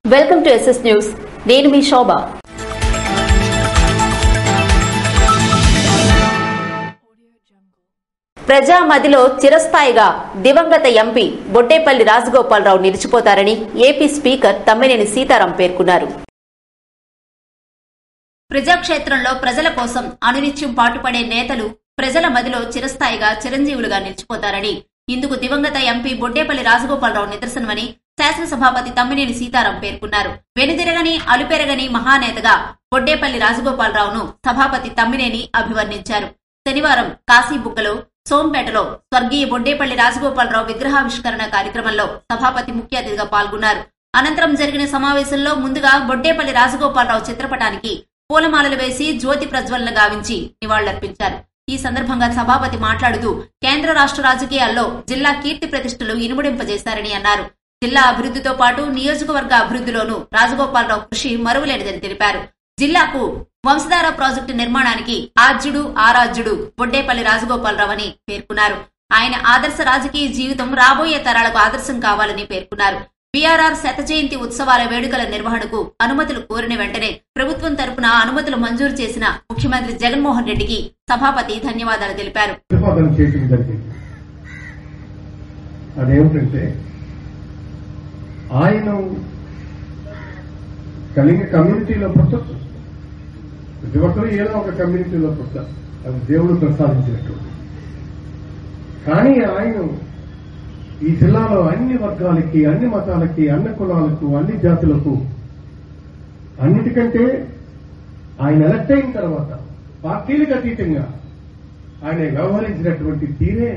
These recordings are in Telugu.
వెల్కమ్ టు ఎస్ఎస్ న్యూస్ నేను మీ శోభ ప్రజా మదిలో చిరస్థాయిగా దివంగత ఎంపీ బొడ్డేపల్లి రాజగోపాలరావు నిలిచిపోతారని ఏపీ స్పీకర్ తమ్మినేని సీతారాం పేర్కొన్నారు ప్రజాక్షేత్రంలో ప్రజల కోసం అనునిత్యం పాటుపడే నేతలు ప్రజల మదిలో చిరస్థాయిగా చిరంజీవులుగా నిలిచిపోతారని ఇందుకు దివంగత ఎంపీ బొడ్డేపల్లి రాజగోపాలరావు నిదర్శనమని శాసనసభాపతి తమ్మినేని సీతారాం పేర్కొన్నారు వెనుదిరగని అలుపెరగని మహానేతగా బొడ్డేపల్లి రాజగోపాలరావును సభాపతి తమ్మినేని అభివర్ణించారు శనివారం కాశీబుగ్గలో సోంపేటలో స్వర్గీయ బొడ్డేపల్లి రాజగోపాలరావు విగ్రహావిష్కరణ కార్యక్రమంలో సభాపతి ముఖ్య అతిథిగా పాల్గొన్నారు అనంతరం జరిగిన సమావేశంలో ముందుగా బొడ్డేపల్లి రాజగోపాలరావు చిత్రపటానికి పూలమాలలు వేసి జ్యోతి ప్రజ్వలన గావించి నివాళులర్పించారు ఈ సందర్భంగా సభాపతి మాట్లాడుతూ కేంద్ర రాష్ట్ర రాజకీయాల్లో జిల్లా కీర్తి ప్రతిష్టలు ఇనుముడింపజేశారని అన్నారు జిల్లా అభివృద్ధితో పాటు నియోజకవర్గ అభివృద్ధిలోనూ రాజగోపాలరావు కృషి మరువలేనిదని తెలిపారు జిల్లాకు వంశధార ప్రాజెక్టు నిర్మాణానికి ఆద్యుడు ఆరాధ్యుడు బొడ్డేపల్లి రాజగోపాలరావు అని పేర్కొన్నారు ఆయన ఆదర్శ రాజకీయ జీవితం రాబోయే తరాలకు ఆదర్శం కావాలని పేర్కొన్నారు బీఆర్ఆర్ శత జయంతి ఉత్సవాల వేడుకల నిర్వహణకు అనుమతులు కోరిన వెంటనే ప్రభుత్వం తరపున అనుమతులు మంజూరు చేసిన ముఖ్యమంత్రి జగన్మోహన్ రెడ్డికి సభాపతి ధన్యవాదాలు తెలిపారు ప్రతిపాదన చేయటం జరిగింది అదేమిటంటే ఆయన కలిగిన కమ్యూనిటీలో పుట్టచ్చు ప్రతి ఒక్కరు ఏదో ఒక కమ్యూనిటీలో పుట్టారు అది దేవుడు ప్రసాదించినట్టు కానీ ఆయన ఈ జిల్లాలో అన్ని వర్గాలకి అన్ని మతాలకి అన్ని కులాలకు అన్ని జాతులకు అన్నిటికంటే ఆయన ఎలక్ట్ అయిన తర్వాత పార్టీలకు అతీతంగా ఆయన వ్యవహరించినటువంటి తీరే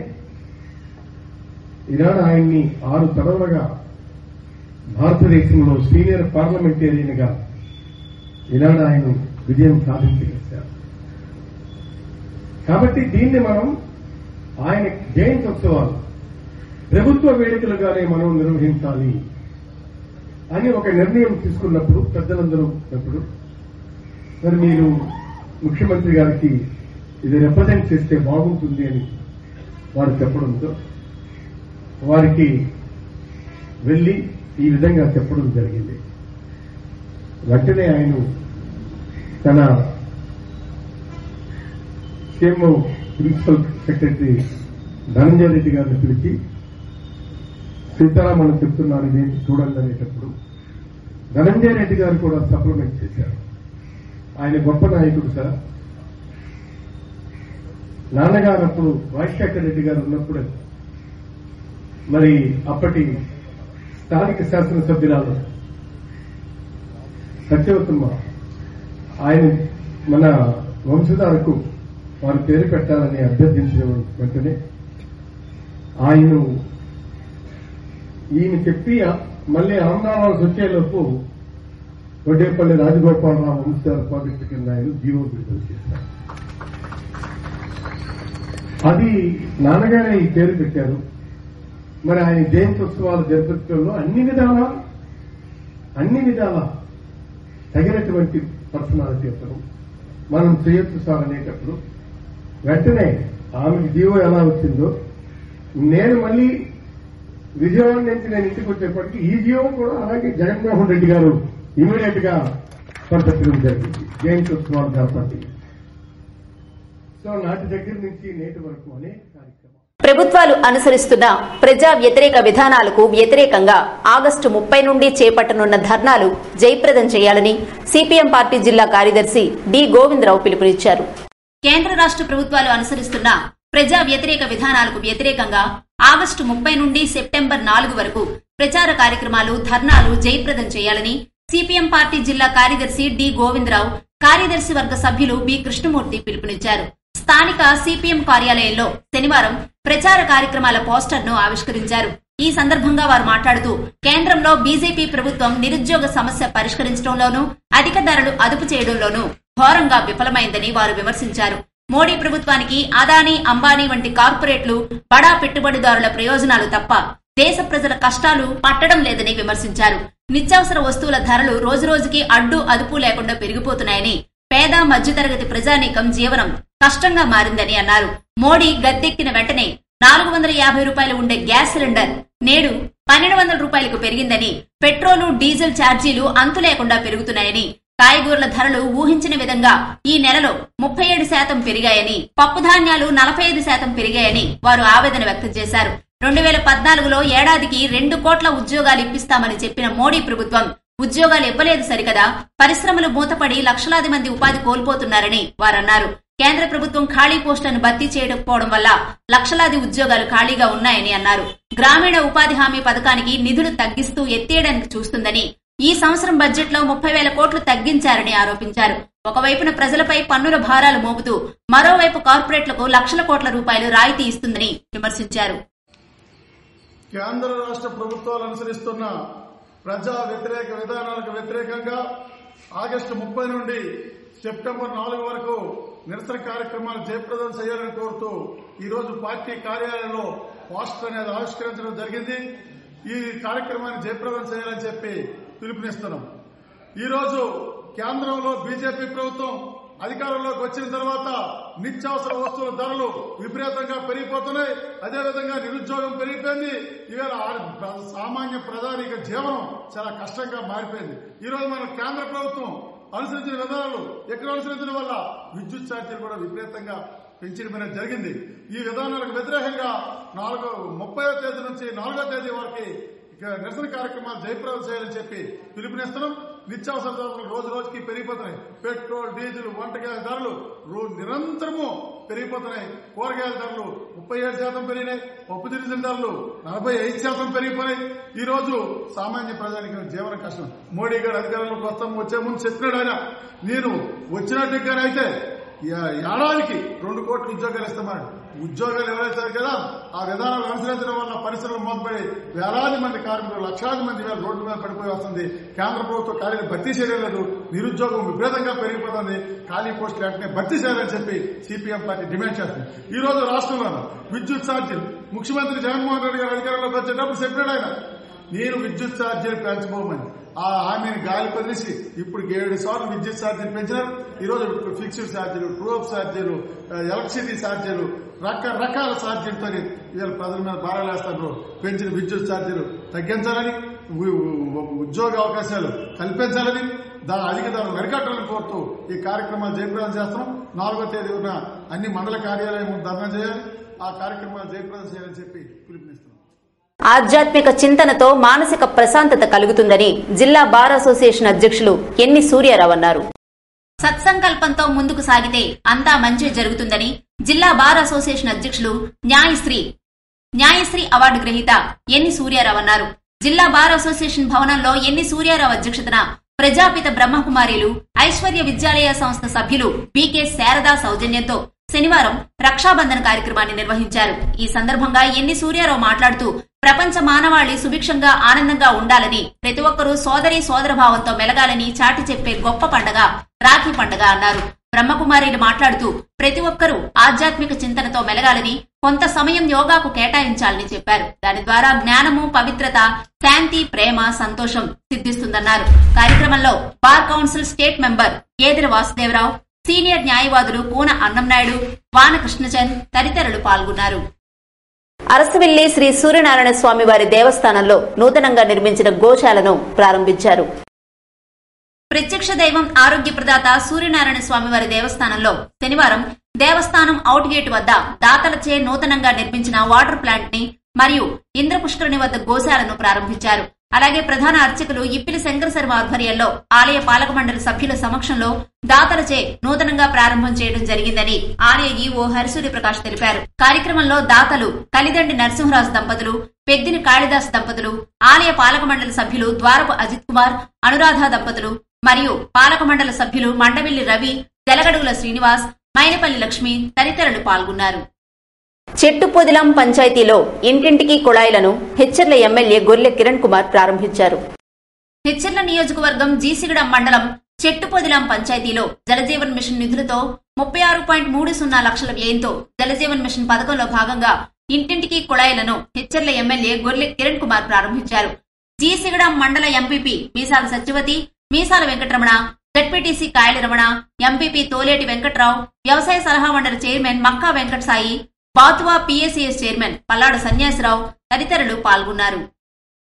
ఈనాడు ఆయన్ని ఆరు తరములుగా భారతదేశంలో సీనియర్ పార్లమెంటేరియన్ గా ఈనాడు ఆయన విజయం సాధించగలిగారు కాబట్టి దీన్ని మనం ఆయన జయంతి ఉత్సవాలు ప్రభుత్వ వేడుకలుగానే మనం నిర్వహించాలి అని ఒక నిర్ణయం తీసుకున్నప్పుడు పెద్దలందరూ ఉన్నప్పుడు మరి మీరు ముఖ్యమంత్రి గారికి ఇది రిప్రజెంట్ చేస్తే బాగుంటుంది అని వారు చెప్పడంతో వారికి వెళ్లి ఈ విధంగా చెప్పడం జరిగింది వెంటనే ఆయన తన CMO principal secretary Dhananjaya Reddy గారిని పిలిచి సీతారామన్ చెప్తున్నాను ఇదేంటి చూడండి అనేటప్పుడు ధనంజయ రెడ్డి గారు కూడా సప్లిమెంట్ చేశారు ఆయన గొప్ప నాయకుడు సార్ నాన్నగారు అప్పుడు రాజశేఖర రెడ్డి గారు ఉన్నప్పుడు మరి అప్పటి స్థానిక శాసనసభ్యురాలు సత్యవతమ్మ ఆయన మన వంశధారకు వారి పేరు పెట్టాలని అభ్యర్థించిన వెంటనే ఆయన ఈయన చెప్పి మళ్ళీ ఆంధ్రావాల్సి వచ్చేలోపు వడ్డేపల్లి రాజగోపాలరావు వంశధార ప్రాజెక్టు కింద ఆయన జీవో విడుదల చేశారు అది నాన్నగారే ఈ పేరు పెట్టారు మరి ఆయన జయంతి ఉత్సవాలు జరిపించడంలో అన్ని విధాల అన్ని విధాల తగినటువంటి పర్సనాలిటీ అతను మనం చేయొచ్చు సార్ అనేటప్పుడు వెంటనే ఆమెకి జీవో ఎలా వచ్చిందో నేను మళ్ళీ విజయవాడ నుంచి నేను ఇంటికి వచ్చేప్పటికి ఈ జీవో కూడా అలాగే జగన్మోహన్ రెడ్డి గారు ఇమీడియట్ గా పంపించడం జరిగింది జయంతి ఉత్సవాలు జరపండి సో నాటి దగ్గర నుంచి నేటి వరకు అనేక కార్యక్రమాలు ప్రభుత్వాలు అనుసరిస్తున్న ప్రజా వ్యతిరేక విధానాలకు వ్యతిరేకంగా ఆగస్టు ముప్పై నుండి చేపట్టనున్న ధర్నాలు జయప్రదం చేయాలని సిపిఎం పార్టీ జిల్లా కార్యదర్శి డి గోవిందరావు పిలుపునిచ్చారు కేంద్ర రాష్ట్ర ప్రభుత్వాలు అనుసరిస్తున్న ప్రజా వ్యతిరేక విధానాలకు వ్యతిరేకంగా ఆగస్టు ముప్పై నుండి సెప్టెంబర్ నాలుగు వరకు ప్రచార కార్యక్రమాలు ధర్నాలు జయప్రదం చేయాలని సిపిఎం పార్టీ జిల్లా కార్యదర్శి డి గోవిందరావు కార్యదర్శి వర్గ సభ్యులు బి కృష్ణమూర్తి పిలుపునిచ్చారు స్థానిక సిపిఎం కార్యాలయంలో శనివారం ప్రచార కార్యక్రమాల పోస్టర్ ను ఆవిష్కరించారు ఈ సందర్భంగా వారు మాట్లాడుతూ కేంద్రంలో బీజేపీ ప్రభుత్వం నిరుద్యోగ సమస్య పరిష్కరించడంలోనూ అధిక ధరలు అదుపు చేయడంలోనూ ఘోరంగా విఫలమైందని వారు విమర్శించారు మోడీ ప్రభుత్వానికి అదానీ అంబానీ వంటి కార్పొరేట్లు బడా పెట్టుబడిదారుల ప్రయోజనాలు తప్ప దేశ ప్రజల కష్టాలు పట్టడం లేదని విమర్శించారు నిత్యావసర వస్తువుల ధరలు రోజురోజుకి అడ్డు అదుపు లేకుండా పెరిగిపోతున్నాయని పేద మధ్యతరగతి ప్రజానీకం జీవనం కష్టంగా మారిందని అన్నారు మోడీ గద్దెక్కిన వెంటనే నాలుగు వందల యాభై రూపాయలు ఉండే గ్యాస్ సిలిండర్ నేడు పన్నెండు వందల రూపాయలకు పెరిగిందని పెట్రోలు డీజిల్ ఛార్జీలు అంతు లేకుండా పెరుగుతున్నాయని కాయగూరల ధరలు ఊహించిన విధంగా ఈ నెలలో ముప్పై ఏడు శాతం పెరిగాయని పప్పు ధాన్యాలు నలభై ఐదు శాతం పెరిగాయని వారు ఆవేదన వ్యక్తం చేశారు రెండు వేల పద్నాలుగులో ఏడాదికి రెండు కోట్ల ఉద్యోగాలు ఇప్పిస్తామని చెప్పిన మోడీ ప్రభుత్వం ఉద్యోగాలు ఇవ్వలేదు సరికదా పరిశ్రమలు మూతపడి లక్షలాది మంది ఉపాధి కోల్పోతున్నారని వారన్నారు కేంద్ర ప్రభుత్వం ఖాళీ పోస్టులను భర్తీ చేయకపోవడం వల్ల లక్షలాది ఉద్యోగాలు ఖాళీగా ఉన్నాయని అన్నారు గ్రామీణ ఉపాధి హామీ పథకానికి నిధులు తగ్గిస్తూ ఎత్తేయడానికి చూస్తుందని ఈ సంవత్సరం బడ్జెట్ లో ముప్పై వేల కోట్లు తగ్గించారని ఆరోపించారు ఒకవైపున ప్రజలపై పన్నుల భారాలు మోపుతూ మరోవైపు కార్పొరేట్లకు లక్షల కోట్ల రూపాయలు రాయితీ ఇస్తుందని విమర్శించారు కేంద్ర రాష్ట్ర ప్రభుత్వాలు అనుసరిస్తున్న ప్రజా వ్యతిరేక విధానాలకు వ్యతిరేకంగా ఆగస్టు ముప్పై నుండి సెప్టెంబర్ నాలుగు వరకు నిరసన కార్యక్రమాలు జయప్రదం చేయాలని కోరుతూ ఈరోజు పార్టీ కార్యాలయంలో పోస్టర్ అనేది ఆవిష్కరించడం జరిగింది ఈ కార్యక్రమాన్ని జయప్రదం చేయాలని చెప్పి పిలుపునిస్తున్నాం ఈరోజు కేంద్రంలో బీజేపీ ప్రభుత్వం అధికారంలోకి వచ్చిన తర్వాత నిత్యావసర వస్తువుల ధరలు విపరీతంగా పెరిగిపోతున్నాయి అదేవిధంగా నిరుద్యోగం పెరిగిపోయింది ఇవాళ ఆ- సామాన్య ప్రధానిక జీవనం చాలా కష్టంగా మారిపోయింది ఈరోజు మన కేంద్ర ప్రభుత్వం అనుసరించిన విధానాలు ఎక్కడ అనుసరించడం వల్ల విద్యుత్ ఛార్జీలు కూడా విపరీతంగా పెంచడం అనేది జరిగింది ఈ విధానాలకు వ్యతిరేకంగా నాలుగో ముప్పై తేదీ నుంచి నాలుగో తేదీ వరకు ఇక నిరసన కార్యక్రమాలు జయప్రదం చేయాలని చెప్పి పిలుపునిస్తున్నాం నిత్యావసర ధరలు రోజు రోజుకి పెరిగిపోతున్నాయి పెట్రోల్ డీజిల్ వంటకాయల ధరలు రో- నిరంతరము పెరిగిపోతున్నాయి కూరగాయల ధరలు ముప్పై ఏడు శాతం పెరిగినాయి పప్పు దినుసుల ధరలు నలభై ఐదు శాతం పెరిగిపోయినాయి ఈ రోజు సామాన్య ప్రజానికి జీవన కష్టం మోడీ గారు అధికారంలోకి వస్తాం వచ్చే ముందు చెప్పినాడు ఆయన నేను వచ్చినట్టుగానైతే ఏ- ఏడాదికి రెండు కోట్ల ఉద్యోగాలు ఇస్తామన్నాడు ఉద్యోగాలు ఇవ్వలేదు కదా ఆ విధానాలు అనుసరించడం వల్ల పరిశ్రమలు మూతపడి వేలాది మంది కార్మికులు లక్షలాది మంది వేల రోడ్ల మీద పడిపోయి వస్తుంది కేంద్ర ప్రభుత్వం ఖాళీని భర్తీ చేయలేదు నిరుద్యోగం విపరీతంగా పెరిగిపోతుంది ఖాళీ పోస్టులు వెంటనే భర్తీ చేయాలని చెప్పి సిపిఎం పార్టీ డిమాండ్ చేస్తుంది ఈ రోజు రాష్ట్రంలో విద్యుత్ ఛార్జీలు ముఖ్యమంత్రి జగన్మోహన్ రెడ్డి గారు అధికారంలోకి వచ్చేటప్పుడు చెప్పాడు ఆయన నేను విద్యుత్ ఛార్జీలు పెంచబోమని ఆ హామీని గాలి వదిలేసి ఇప్పుడు ఏడు సార్లు విద్యుత్ ఛార్జీలు పెంచినారు ఈ రోజు ఫిక్స్డ్ ఛార్జీలు ట్రూఅప్ ఛార్జీలు ఆ, ఎలక్ట్రిసిటీ ఛార్జీలు రకరకాల ఛార్జీలతో ఇవాళ ప్రజల మీద భారాలు వేస్తారు పెంచిన విద్యుత్ ఛార్జీలు తగ్గించాలని ఉ- ఉ- ఉద్యోగ అవకాశాలు కల్పించాలని దాని అధిక ధరలు అరికట్టాలని కోరుతూ ఈ కార్యక్రమాలు జయప్రదం చేస్తాం నాలుగో తేదీ ఉన్న అన్ని మండల కార్యాలయం ముందు ధర్నా చేయాలి ఆ కార్యక్రమాలు జయప్రదం చేయాలని చెప్పి పిలుపునిస్తున్నాం ఆధ్యాత్మిక చింతనతో మానసిక ప్రశాంతత కలుగుతుందని జిల్లా బార్ అసోసియేషన్ అధ్యక్షులు ఎన్ని సూర్యారావు అన్నారు సత్సంకల్పంతో ముందుకు సాగితే అంతా మంచి జరుగుతుందని జిల్లా బార్ అసోసియేషన్ అధ్యక్షులు న్యాయశ్రీ న్యాయశ్రీ అవార్డు గ్రహీత ఎన్ని సూర్యారావు అన్నారు జిల్లా బార్ అసోసియేషన్ భవనంలో ఎన్ని సూర్యారావు అధ్యక్షతన ప్రజాపిత బ్రహ్మకుమారీలు ఐశ్వర్య విద్యాలయ సంస్థ సభ్యులు బీకే శారదా సౌజన్యంతో శనివారం రక్షాబంధన కార్యక్రమాన్ని నిర్వహించారు ఈ సందర్భంగా ఎన్ని సూర్యారావు మాట్లాడుతూ ప్రపంచ మానవాళి సుభిక్షంగా ఆనందంగా ఉండాలని ప్రతి ఒక్కరూ సోదరి సోదరభావంతో మెలగాలని చాటి చెప్పే గొప్ప పండగ రాఖీ పండగ అన్నారు బ్రహ్మకుమారిలు మాట్లాడుతూ ప్రతి ఒక్కరూ ఆధ్యాత్మిక చింతనతో మెలగాలని కొంత సమయం యోగాకు కేటాయించాలని చెప్పారు దాని ద్వారా జ్ఞానము పవిత్రత శాంతి ప్రేమ సంతోషం సిద్ధిస్తుందన్నారు కార్యక్రమంలో బార్ కౌన్సిల్ స్టేట్ మెంబర్ గేదెల వాసుదేవరావు సీనియర్ న్యాయవాదులు పూన అన్నంనాయుడు వాన కృష్ణచంద్ తదితరులు పాల్గొన్నారు అరసవిల్లి శ్రీ సూర్యనారాయణ స్వామి వారి దేవస్థానంలో నూతనంగా నిర్మించిన గోశాలను ప్రారంభించారు ప్రత్యక్ష దైవం ఆరోగ్య ప్రదాత సూర్యనారాయణ స్వామి వారి దేవస్థానంలో శనివారం దేవస్థానం అవుట్ గేట్ వద్ద దాతలచే నూతనంగా నిర్మించిన వాటర్ ప్లాంట్ ని మరియు ఇంద్రపుష్కరిణి వద్ద గోశాలను ప్రారంభించారు అలాగే ప్రధాన అర్చకులు ఇప్పిలి శంకర శర్మ ఆధ్వర్యంలో ఆలయ పాలక మండలి సభ్యుల సమక్షంలో దాతలచే నూతనంగా ప్రారంభం చేయడం జరిగిందని ఆలయ ఈవో హరిసూర్య ప్రకాష్ తెలిపారు కార్యక్రమంలో దాతలు కలిదండి నరసింహరాజు దంపతులు పెద్దిని కాళిదాస్ దంపతులు ఆలయ పాలక మండలి సభ్యులు ద్వారపు అజిత్ కుమార్ అనురాధ దంపతులు మరియు పాలక మండలి సభ్యులు మండవిల్లి రవి తెలగడుగుల శ్రీనివాస్ మైనపల్లి లక్ష్మి తదితరులు పాల్గొన్నారు చెట్టుపొదిలం పంచాయతీలో ఇంటింటికి కుళాయిలను హెచ్చర్ల ఎమ్మెల్యే గొర్లె కిరణ్ కుమార్ ప్రారంభించారు హెచ్చర్ల నియోజకవర్గం జీసిగడం మండలం చెట్టుపొదిలం పంచాయతీలో జలజీవన్ మిషన్ నిధులతో ముప్పై ఆరు పాయింట్ మూడు సున్నా లక్షల వ్యయంతో జలజీవన్ మిషన్ పథకంలో భాగంగా ఇంటింటికి కుళాయిలను హెచ్చర్ల ఎమ్మెల్యే గొర్లె కిరణ్ కుమార్ ప్రారంభించారు జీసిగడం మండల MPP Meesala Satyavathi Meesala Venkataramana ZPTC Kayala Ramana MPP Toleti Venkatrao వ్యవసాయ సలహా మండలి చైర్మన్ మక్కా వెంకట సాయి బాతువా పీఎస్సీఎస్ చైర్మన్ పల్లాడు సన్యాసిరావు తదితరులు పాల్గొన్నారు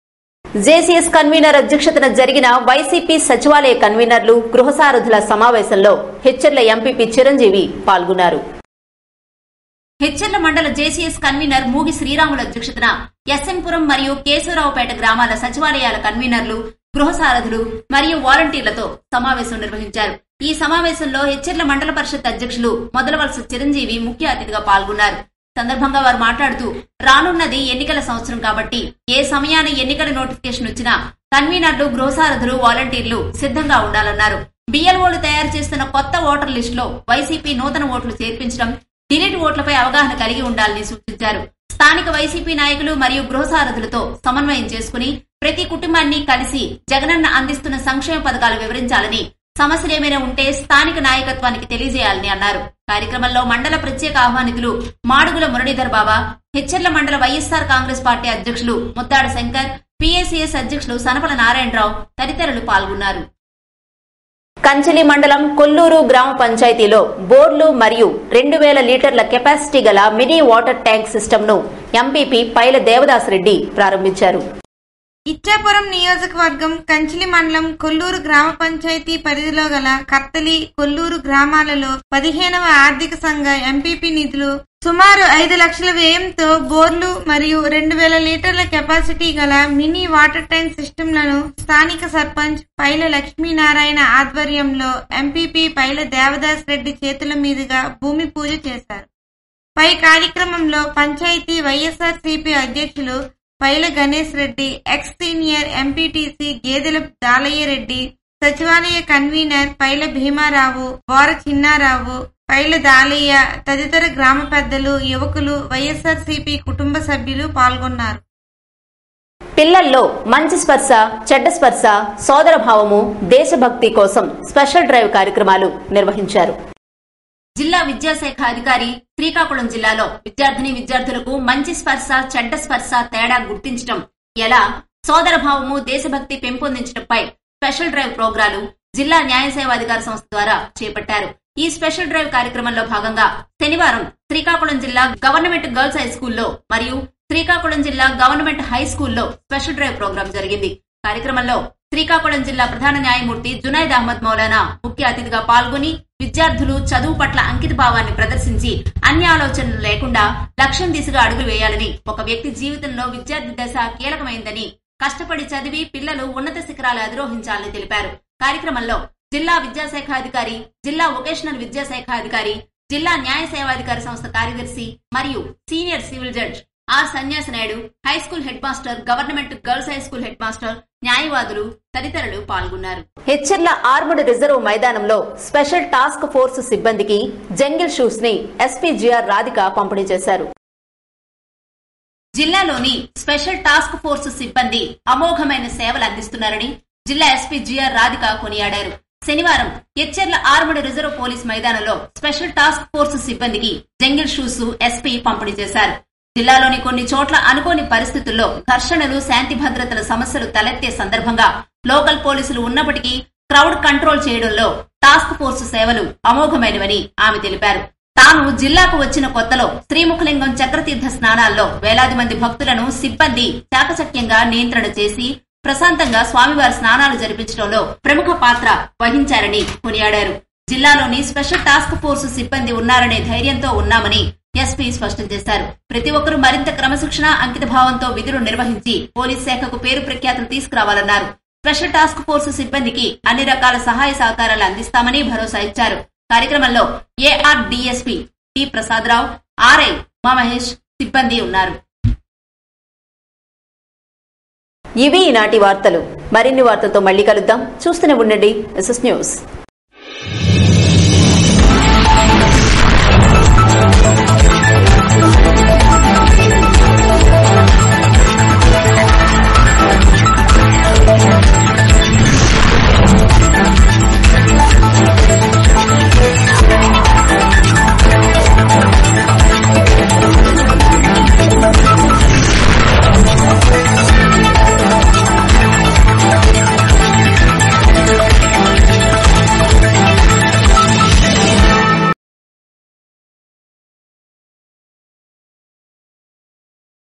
జేసీఎస్ కన్వీనర్ అధ్యక్షతన జరిగిన వైసీపీ సచివాలయ కన్వీనర్లు గృహసారథుల సమావేశంలో హెచ్చర్ల ఎంపీపీ చిరంజీవి పాల్గొన్నారు హెచ్చర్ల మండల జేసీఎస్ కన్వీనర్ మూగి శ్రీరాముల అధ్యక్షతన ఎస్ఎన్పురం మరియు కేశవరావుపేట గ్రామాల సచివాలయాల కన్వీనర్లు గృహసారథులు మరియు వాలంటీర్లతో సమావేశం నిర్వహించారు ఈ సమావేశంలో హెచ్చర్ల మండల పరిషత్ అధ్యక్షులు మొదలవలస చిరంజీవి ముఖ్య అతిథిగా పాల్గొన్నారు సందర్భంగా వారు మాట్లాడుతూ రానున్నది ఎన్నికల సంవత్సరం కాబట్టి ఏ సమయాన ఎన్నికల నోటిఫికేషన్ వచ్చినా కన్వీనర్లు గృహసారథులు వాలంటీర్లు సిద్ధంగా ఉండాలన్నారు బిఎల్ఓలు తయారు చేస్తున్న కొత్త ఓటర్ లిస్టులో వైసీపీ నూతన ఓట్లు చేర్పించడం డిలీట్ ఓట్లపై అవగాహన కలిగి ఉండాలని సూచించారు స్థానిక వైసీపీ నాయకులు మరియు గృహసారథులతో సమన్వయం చేసుకుని ప్రతి కుటుంబాన్ని కలిసి జగనన్న అందిస్తున్న సంక్షేమ పథకాలు వివరించాలని సమస్యలు ఏమైనా ఉంటే స్థానిక నాయకత్వానికి తెలియజేయాలని అన్నారు కార్యక్రమంలో మండల ప్రత్యేక ఆహ్వానితులు మాడుగుల మురళీధర్ బాబా హెచ్చర్ల మండల వైఎస్ఆర్ కాంగ్రెస్ పార్టీ అధ్యక్షులు ముత్తాడ శంకర్ పిఎస్సిఎస్ అధ్యక్షులు సనపల నారాయణరావు తదితరులు పాల్గొన్నారు కంచెలి మండలం కొల్లూరు గ్రామ పంచాయతీలో బోర్లు మరియు రెండు వేల లీటర్ల కెపాసిటీ గల మినీ వాటర్ ట్యాంక్ సిస్టమ్ ను ఎంపీపీ పైల దేవదాసరెడ్డి ప్రారంభించారు ఇచ్చాపురం నియోజకవర్గం కంచిలి మండలం కొల్లూరు గ్రామ పంచాయతీ పరిధిలో గల కర్తలి కొల్లూరు గ్రామాలలో పదిహేనవ ఆర్థిక సంఘ ఎంపీపీ నిధులు సుమారు ఐదు లక్షల వ్యయంతో బోర్లు మరియు రెండు వేల లీటర్ల కెపాసిటీ గల మినీ వాటర్ ట్యాంక్ సిస్టంలను స్థానిక సర్పంచ్ పైల లక్ష్మీనారాయణ ఆధ్వర్యంలో ఎంపీపీ పైల దేవదాస్ రెడ్డి చేతుల మీదుగా భూమి పూజ చేశారు పై కార్యక్రమంలో పంచాయతీ వైఎస్ఆర్ సిపి అధ్యక్షులు Paila Ganesh Reddy ex senior MPTC Gedela Dalayya Reddy సచివాలయ కన్వీనర్ పైల భీమారావు బోర చిన్నారావు పైల దాలయ్య తదితర గ్రామ పెద్దలు యువకులు వైఎస్ఆర్ సిపి కుటుంబ సభ్యులు పాల్గొన్నారు పిల్లల్లో మంచి స్పర్శ చెడ్డ స్పర్శ సోదర భావము దేశభక్తి కోసం స్పెషల్ డ్రైవ్ కార్యక్రమాలు నిర్వహించారు జిల్లా విద్యాశాఖ అధికారి శ్రీకాకుళం జిల్లాలో విద్యార్థిని విద్యార్థులకు మంచి స్పర్శ చెడ్డ స్పర్శ తేడా గుర్తించడం ఎలా సోదర భావము దేశభక్తి పెంపొందించడంపై స్పెషల్ డ్రైవ్ ప్రోగ్రాలు జిల్లా న్యాయ సేవాధికార సంస్థ ద్వారా చేపట్టారు ఈ స్పెషల్ డ్రైవ్ కార్యక్రమంలో భాగంగా శనివారం శ్రీకాకుళం జిల్లా గవర్నమెంట్ గర్ల్స్ హై స్కూల్లో మరియు శ్రీకాకుళం జిల్లా గవర్నమెంట్ హై స్కూల్లో స్పెషల్ డ్రైవ్ ప్రోగ్రాం జరిగింది కార్యక్రమంలో శ్రీకాకుళం జిల్లా ప్రధాన న్యాయమూర్తి జునైద్ అహ్మద్ మౌలానా ముఖ్య అతిథిగా పాల్గొని విద్యార్థులు చదువు పట్ల అంకిత భావాన్ని ప్రదర్శించి అన్ని ఆలోచనలు లేకుండా లక్ష్యం దిశగా అడుగులు వేయాలని ఒక వ్యక్తి జీవితంలో విద్యార్థి దశ కీలకమైందని కష్టపడి చదివి పిల్లలు ఉన్నత శిఖరాలు అధిరోహించాలని తెలిపారు కార్యక్రమంలో జిల్లా విద్యాశాఖ అధికారి జిల్లా వొకేషనల్ విద్యాశాఖ అధికారి జిల్లా న్యాయ సేవాధికారి సంస్థ కార్యదర్శి మరియు senior civil judge R Sanyasa Naidu high school head master government girls high school head master న్యాయవాదులు తదితరులు పాల్గొన్నారు హెచ్చర్ల ఆర్ముడ్ రిజర్వ్ మైదానంలో స్పెషల్ టాస్క్ ఫోర్స్ సిబ్బందికి జంగిల్ షూస్ ని ఎస్పీ జిఆర్ రాధిక పంపిణీ చేశారు జిల్లాలోని స్పెషల్ టాస్క్ ఫోర్స్ సిబ్బంది అమోఘమైన సేవలు అందిస్తున్నారని జిల్లా ఎస్పీ జిఆర్ రాధిక కొనియాడారు శనివారం ఎచ్చెర్ల ఆర్మడ్ రిజర్వ్ పోలీస్ మైదానంలో స్పెషల్ టాస్క్ ఫోర్స్ సిబ్బందికి జంగిల్ షూస్ ఎస్పీ పంపిణీ చేశారు జిల్లాలోని కొన్ని చోట్ల అనుకోని పరిస్థితుల్లో ఘర్షణలు శాంతి భద్రతల సమస్యలు తలెత్తే సందర్భంగా లోకల్ పోలీసులు ఉన్నప్పటికీ క్రౌడ్ కంట్రోల్ చేయడంలో టాస్క్ ఫోర్స్ సేవలు అమోఘమైనవని ఆమె తెలిపారు తాను జిల్లాకు వచ్చిన కొత్తలో శ్రీముఖలింగం చక్రతీర్థ స్నానాల్లో వేలాది మంది భక్తులను సిబ్బంది చాకచక్యంగా నియంత్రణ చేసి ప్రశాంతంగా స్వామివారి స్నానాలు జరిపించడంలో ప్రముఖ పాత్ర వహించారని కొనియాడారు జిల్లాలోని స్పెషల్ టాస్క్ ఫోర్స్ సిబ్బంది ఉన్నారనే ధైర్యంతో ఉన్నామని ఎస్పీ స్పష్టం చేశారు ప్రతి ఒక్కరూ మరింత క్రమశిక్షణ అంకిత భావంతో విధులు నిర్వహించి పోలీస్ శాఖకు పేరు ప్రఖ్యాతులు తీసుకురావాలన్నారు స్పెషల్ టాస్క్ ఫోర్స్ సిబ్బందికి అన్ని రకాల సహాయ సహకారాలు అందిస్తామని భరోసా ఇచ్చారు కార్యక్రమంలో AR DSP T Prasadarao RI Umamahesh సిబ్బంది ఉన్నారు ఇవి ఈనాటి వార్తలు మరిన్ని వార్తలతో మళ్ళీ కలుద్దాం చూస్తూనే ఉండండి ఎస్ఎస్ న్యూస్